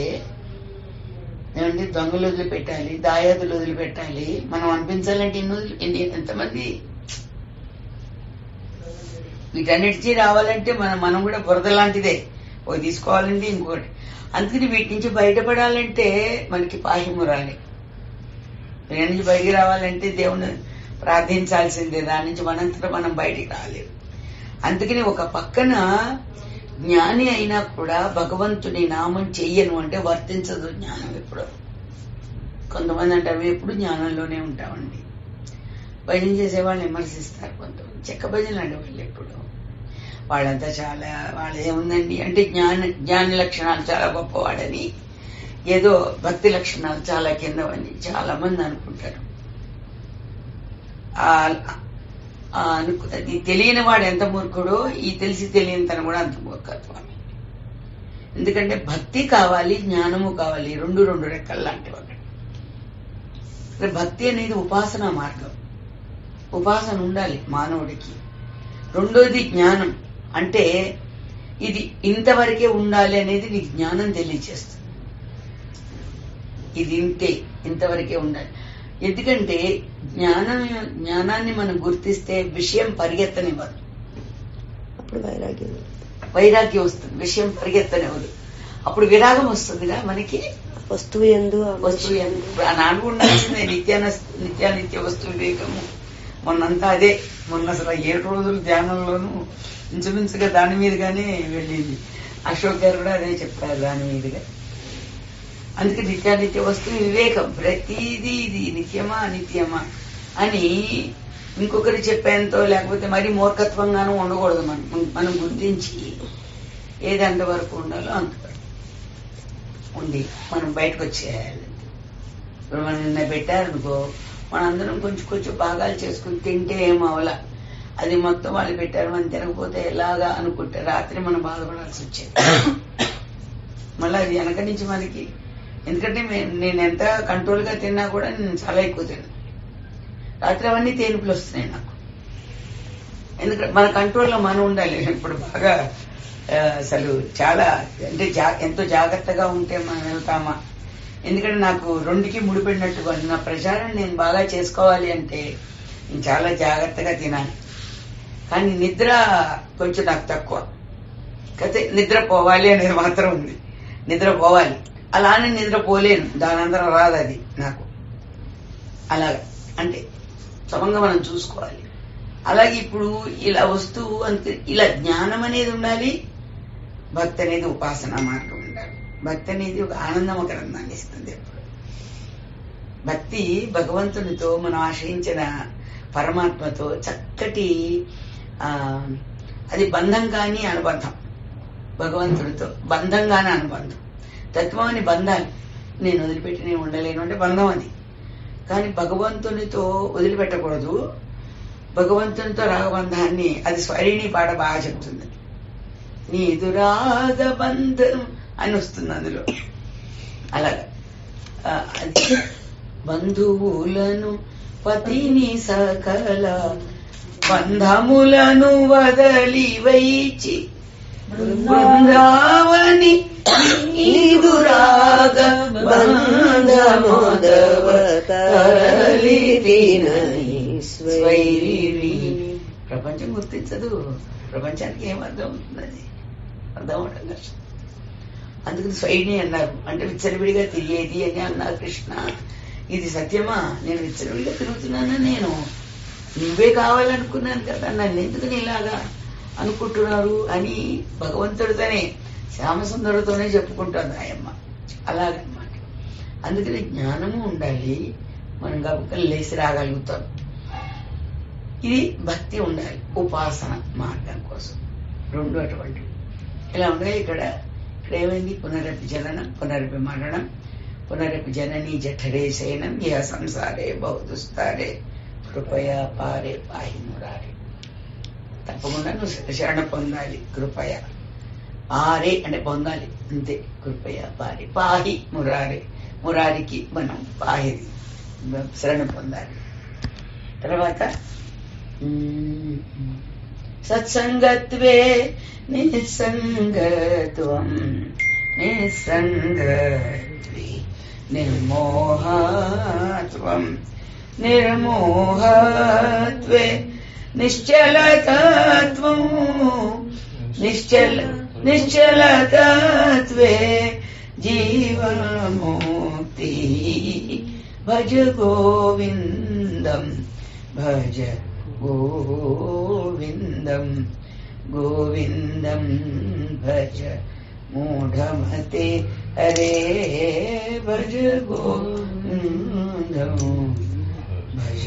ఏమంటే దొంగలు వదిలిపెట్టాలి దాయాదులు వదిలిపెట్టాలి మనం అనిపించాలంటే ఎన్ని వదిలి ఎన్ని ఎంతమంది వీటన్నిటికీ రావాలంటే మనం మనం కూడా బురద లాంటిదే ఒక తీసుకోవాలంటే ఇంకోటి అందుకని వీటి నుంచి బయటపడాలంటే మనకి పాహిమురాలి వీటి నుంచి బయటికి రావాలంటే దేవుని ప్రార్థించాల్సిందే దాని నుంచి మనంతటా మనం బయటికి రాలేము అందుకని ఒక పక్కన జ్ఞాని అయినా కూడా భగవంతుని నామం చెయ్యను అంటే వర్తించదు జ్ఞానం ఎప్పుడు కొంతమంది అంటారు "మేము ఎప్పుడు జ్ఞానంలోనే ఉంటామండి భజన చేసే వాళ్ళని విమర్శిస్తారు కొంతమంది చెక్క భజనలు అంటే వాళ్ళు ఎప్పుడు వాళ్ళంతా చాలా వాళ్ళు ఏముందండి అంటే జ్ఞాన జ్ఞాన లక్షణాలు చాలా గొప్పవాడని ఏదో భక్తి లక్షణాలు చాలా కిందవని చాలా మంది అనుకుంటారు ఆ- ఆ అనుకు- అది తెలియని వాడు ఎంత మూర్ఖుడో ఈ తెలిసి తెలియని తను కూడా అంత మూర్ఖత్వం ఎందుకంటే భక్తి కావాలి జ్ఞానము కావాలి ఈ రెండు రెండు రెక్కలు లాంటివి అక్కడ ఇక్కడ భక్తి అనేది ఉపాసన మార్గం ఉపాసన ఉండాలి మానవుడికి రెండోది జ్ఞానం అంటే ఇది ఇంతవరకే ఉండాలి అనేది నీకు జ్ఞానం తెలియచేస్తుంది ఇది ఇంతే ఇంతవరకే ఉండాలి ఎందుకంటే జ్ఞానం జ్ఞానాన్ని మనం గుర్తిస్తే విషయం పరిగెత్తనివ్వదు అప్పుడు వైరాగ్యం వైరాగ్యం వస్తుంది విషయం పరిగెత్తనివ్వదు అప్పుడు విరాగం వస్తుందిగా మనకి వస్తువు ఎందు ఆ వస్తువు మనిషి ఎందు. ఇప్పుడు ఆనాడు ఉండాల్సిందే నిత్యాన నిత్యానిత్య వస్తు వివేకము మొన్నంతా అదే మొన్న అసలు ఏడు రోజులు ధ్యానంలోనూ ఇంచుమించుగా దాని మీదుగానే వెళ్ళింది అశోక్ గారు కూడా అదే చెప్పారు దాని మీదుగా అందుకే నిత్యానిత్య వస్తువు వివేకం ప్రతిదీ ఇది నిత్యమా అనిత్యమా అని ఇంకొకరు చెప్పేంతో లేకపోతే మరీ మూర్ఖత్వంగానూ ఉండకూడదు మనం మనం గుర్తించి ఏది అంతవరకు ఉండాలో అంతవరకు ఉండి మనం బయటకు వచ్చేయాలి ఇప్పుడు మనం నిన్న పెట్టారనుకో మనందరం కొంచెం కొంచెం భాగాలు చేసుకుని తింటే ఏం అవలా అది మొత్తం వాళ్ళు పెట్టారు మనం తినకపోతే ఎలాగా అనుకుంటే రాత్రి మనం బాధపడాల్సి వచ్చేది మళ్ళీ అది వెనక నుంచి మనకి ఎందుకంటే మే- నేను ఎంత కంట్రోల్ గా తిన్నా కూడా నేను చాలా ఎక్కువ తిన్నాను రాత్రి అవన్నీ తేనుపులు వస్తున్నాయి నాకు ఎందుకంటే మన కంట్రోల్లో మనం ఉండాలి ఇప్పుడు బాగా ఆ, అసలు చాలా అంటే జా- ఎంతో జాగ్రత్తగా ఉంటే మనం వెళ్తామా ఎందుకంటే నాకు రెండుకి ముడిపడినట్టుగా ఉంది. నా ప్రచారం నేను బాగా చేసుకోవాలి అంటే నేను చాలా జాగ్రత్తగా తినాలి కానీ నిద్ర కొంచెం నాకు తక్కువ కాకపోతే నిద్ర పోవాలి అనేది మాత్రం ఉంది నిద్ర పోవాలి అలానే నిద్ర పోలేను దాని అందరం రాదు అది నాకు అలాగా అంటే సమంగా మనం చూసుకోవాలి అలాగే ఇప్పుడు ఇలా వస్తూ అంతే ఇలా జ్ఞానం అనేది ఉండాలి భక్తి అనేది ఉపాసన మార్గం ఉండాలి భక్తి అనేది ఒక ఆనందమకరందాన్ని ఇస్తుంది ఎప్పుడు భక్తి భగవంతునితో మనం ఆశ్రయించిన పరమాత్మతో చక్కటి ఆ అది బంధం కాని అనుబంధం భగవంతుడితో బంధం కాని అనుబంధం తత్వం అని బంధాలు నేను వదిలిపెట్టి నేను ఉండలేను అంటే బంధం అది కానీ భగవంతునితో వదిలిపెట్టకూడదు భగవంతునితో రాగబంధాన్ని అది స్వరిణి పాట బాగా చెప్తుంది నీదు రాగబంధం అని వస్తుంది అందులో అలాగా ఆ, అది బంధువులను పతిని సకల బంధములను వదలి వైచి బృందావని నీదు రాగ బంధమోదవ స్వైరి ప్రపంచం గుర్తించదు ప్రపంచానికి ఏం అర్థం అవుతుంది అది అర్థం అవడం కష్టం అందుకని స్వైని అన్నారు అంటే విచ్చలవిడిగా తిరిగేది అని అన్నారు కృష్ణ ఇది సత్యమా నేను విచ్చలవిడిగా తిరుగుతున్నానా నేను నువ్వే కావాలనుకున్నాను కదా నన్ను ఎందుకు ఇలాగా అనుకుంటున్నారు అని భగవంతుడితోనే శ్యామసుందరుడితోనే చెప్పుకుంటుంది ఆయమ్మ అలాగనమాట అందుకని జ్ఞానము ఉండాలి మనం గబుక్కలు లేచి రాగలుగుతాం ఇది భక్తి ఉండాలి ఉపాసన మార్గం కోసం రెండు అటువంటి ఇలా ఉండగా ఇక్కడ ఇక్కడ ఏమైంది పునరపి జననం పునరపి మరణం పునరపి జనని జఠరే శయనం ఇహ సంసారే బహుదుస్తారే కృపయా పారే పాహి మురారే తప్పకుండా నువ్వు శరణ పొందాలి కృపయ ఆరే అంటే పొందాలి అంతే కృపయ పారి పాహి మురారే మురారికి మనం పాహి శరణ పొందాలి తర్వాత మ్మ్, సత్సంగత్వే నిస్సంగత్వం నిస్సంగత్వే నిర్మోహత్వం నిర్మోహత్వే నిశ్చలతత్వం నిశ్చల నిశ్చలతత్వే జీవముక్తి భజ గోవిందం భజ గోవిందం గోవిందం భజ మూఢమతే హరే భజ గోవిందం భజ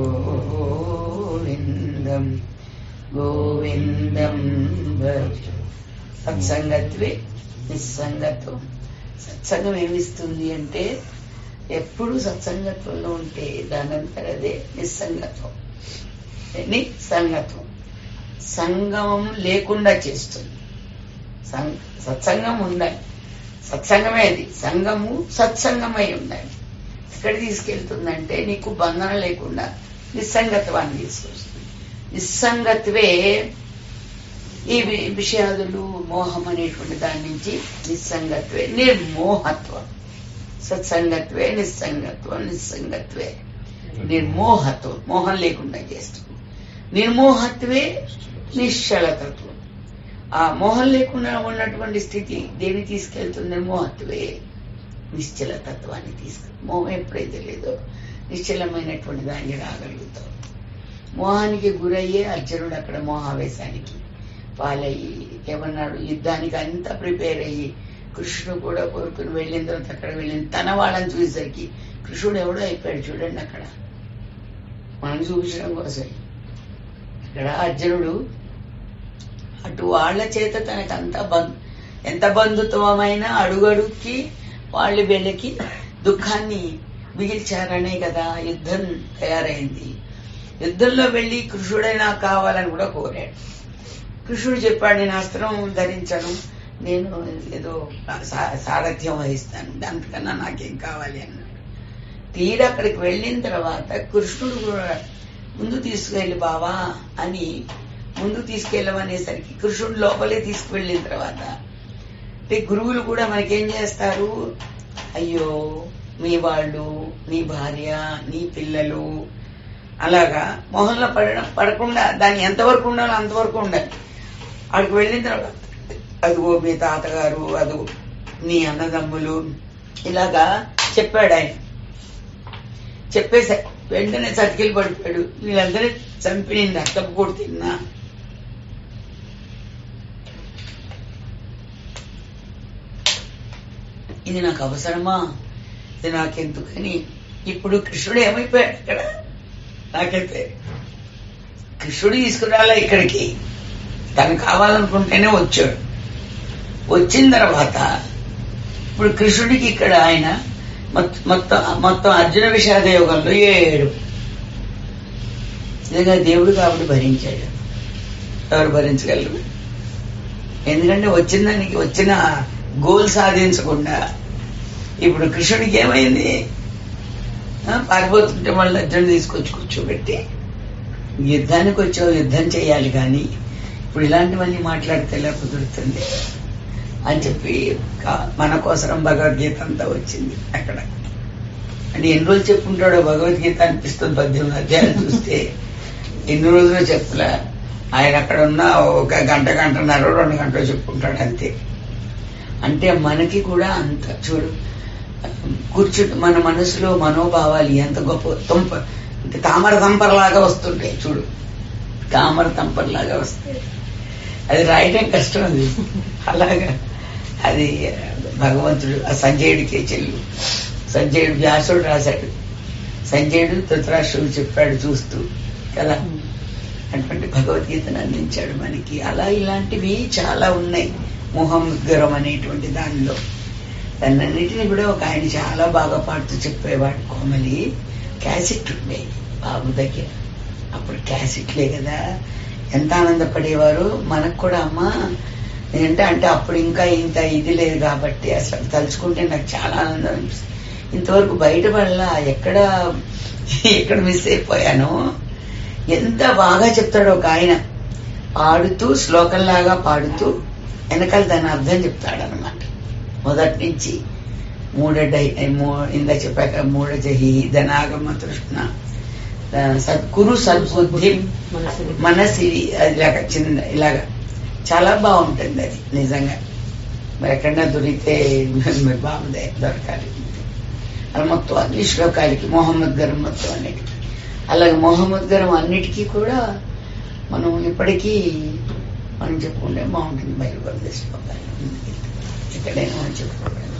గోవిందం గోవిందం భజ సత్సంగత్వే నిస్సంగత్వం సత్సంగం ఏమిస్తుంది అంటే ఎప్పుడు సత్సంగత్వంలో ఉంటే దానంతర అదే నిస్సంగత్వం నిస్సంగత్వం సంగమం లేకుండా చేస్తుంది సం- సత్సంగం ఉండాలి సత్సంగమే అది సంగము సత్సంగమై ఉండాలి ఎక్కడ తీసుకెళ్తుందంటే నీకు బంధన లేకుండా నిస్సంగత్వాన్ని తీసుకొస్తుంది నిస్సంగత్వే ఈ వి- విషయాదులు మోహం అనేటువంటి దాని నుంచి నిస్సంగత్వే నిర్మోహత్వం సత్సంగత్వే నిస్సంగత్వం నిస్సంగత్వే నిర్మోహత్వం మోహం లేకుండా చేస్తుంది నిర్మోహత్వే నిశ్చలతత్వం ఆ మోహం లేకుండా ఉన్నటువంటి స్థితి దేని తీసుకెళ్తుంది నిర్మోహత్వే నిశ్చల తత్వాన్ని తీసుకు మోహం ఎప్పుడైతే లేదో నిశ్చలమైనటువంటి దానికి రాగలుగుతాం మోహానికి గురయ్యే అర్జునుడు అక్కడ మోహావేశానికి పాలయ్యి ఏమన్నాడు యుద్ధానికి అంతా ప్రిపేర్ అయ్యి కృష్ణుడు కూడా కోరుకుని వెళ్ళిన తర్వాత అక్కడ వెళ్ళిన తన వాళ్ళని చూసేసరికి కృష్ణుడు ఎవడో అయిపోయాడు చూడండి అక్కడ మనం చూపించడం కోసం ఇక్కడ అర్జునుడు అటు వాళ్ళ చేత తనకంత బంధు ఎంత బంధుత్వమైన అడుగడుక్కి వాళ్ళు వీళ్ళకి దుఃఖాన్ని మిగిల్చారనే కదా యుద్ధం తయారైంది యుద్ధంలో వెళ్లి కృష్ణుడే నాకు కావాలని కూడా కోరాడు కృష్ణుడు చెప్పాడు నేను అస్త్రం ధరించను నేను ఏదో సా- సారథ్యం వహిస్తాను దానికన్నా నాకేం కావాలి అన్నాడు తీరా అక్కడికి వెళ్ళిన తర్వాత కృష్ణుడు కూడా ముందు తీసుకువెళ్ళి బావా అని ముందు తీసుకెళ్ళమనేసరికి కృష్ణుడు లోపలే తీసుకువెళ్ళిన తర్వాత అంటే గురువులు కూడా మనకేం చేస్తారు అయ్యో మీ వాళ్ళు నీ భార్య నీ పిల్లలు అలాగా మొహంలో పడడం పడకుండా దాన్ని ఎంతవరకు ఉండాలో అంతవరకు ఉండాలి అక్కడికి వెళ్ళిన తర్వాత అదిగో మీ తాతగారు అదిగో నీ అన్నదమ్ములు ఇలాగా చెప్పాడు ఆయన చెప్పేసా వెంటనే చతికిలు పడిపోయాడు వీళ్ళందరినీ చంపి నేను రక్తపు కూడా తిన్నా ఇది నాకు అవసరమా ఇది నాకెందుకని ఇప్పుడు కృష్ణుడు ఏమైపోయాడు అక్కడ నాకైతే కృష్ణుడు తీసుకురాలా ఇక్కడికి తను కావాలనుకుంటేనే వచ్చాడు వచ్చిన తర్వాత ఇప్పుడు కృష్ణుడికి ఇక్కడ ఆయన మొత్త- మొత్తం మొత్తం అర్జున విషాద యోగంలో ఏడు నిజంగా దేవుడు కాబట్టి భరించాడు ఎవరు భరించగలరు ఎందుకంటే వచ్చిన దానికి వచ్చిన గోల్ సాధించకుండా ఇప్పుడు కృష్ణుడికి ఏమైంది ఆ, పారిపోతుంటే వాళ్ళు అర్జునుడు తీసుకొచ్చి కూర్చోబెట్టి యుద్ధానికి వచ్చావు యుద్ధం చేయాలి కానీ ఇప్పుడు ఇలాంటివన్నీ మాట్లాడితే ఎలా కుదురుతుంది అని చెప్పి కా- మన కోసరం భగవద్గీత అంతా వచ్చింది అక్కడ అంటే ఎన్ని రోజులు చెప్పుకుంటాడో భగవద్గీత అనిపిస్తుంది పద్దెనిమిది అధ్యాయాలు చూస్తే ఎన్ని రోజులు చెప్పలే ఆయన అక్కడ ఉన్న ఒక గంట గంటన్నర రెండు గంటలు చెప్పుకుంటాడు అంతే అంటే మనకి కూడా అంత చూడు కూర్చు మన మనసులో మనోభావాలు ఎంత గొప్ప తుంప అంటే తామర తంపరలాగా వస్తుంటాయి చూడు తామర తంపరలాగా వస్తాయి అది రాయటం కష్టం అది అలాగా అది భగవంతుడు ఆ సంజయుడికే చెల్లు సంజయుడు వ్యాసుడు రాశాడు సంజయుడు ధృతరాష్ట్రుడు చెప్పాడు చూస్తూ కదా అటువంటి భగవద్గీతను అందించాడు మనకి అలా ఇలాంటివి చాలా ఉన్నాయి మొహముద్గరం అనేటువంటి దానిలో దాన్నన్నిటిని కూడా ఒక ఆయన చాలా బాగా పాడుతూ చెప్పేవాడు కోమలి క్యాసెట్ ఉండేది బాబు దగ్గర అప్పుడు క్యాసెట్లే కదా ఎంత ఆనందపడేవారు మనకు కూడా అమ్మ ఏంటంటే అంటే అప్పుడు ఇంకా ఇంత ఇది లేదు కాబట్టి అసలు తలుచుకుంటే నాకు చాలా ఆనందం అనిపిస్తుంది ఇంతవరకు బయట వల్ల ఎక్కడ ఎక్కడ మిస్ అయిపోయాను ఎంత బాగా చెప్తాడు ఒక ఆయన పాడుతూ శ్లోకంలాగా పాడుతూ వెనకాల దాని అర్థం చెప్తాడు అనమాట మొదటి నుంచి మూడడై ఇందా చెప్పాక మూడ జహి ధనాగమ తృష్ణ ఆ, సత్కురు సద్బుద్ధి మనసిరి అది ఇలాగా చిన్న ఇలాగా చాలా బాగుంటుంది అది నిజంగా మరి ఎక్కడన్నా దొరికితే మరి బాగుంది దొరకాలి అలా మొత్తం అన్ని శ్లోకాలకి మొహమ్మద్ గరం మొత్తం అన్నిటికీ అలాగే మొహమ్మద్ గరం అన్నిటికీ కూడా మనం ఇప్పటికీ మనం చెప్పుకుంటే బాగుంటుంది బయలుపరదేశ్ శ్లోకాలు ఎక్కడైనా మనం చెప్పుకోవడం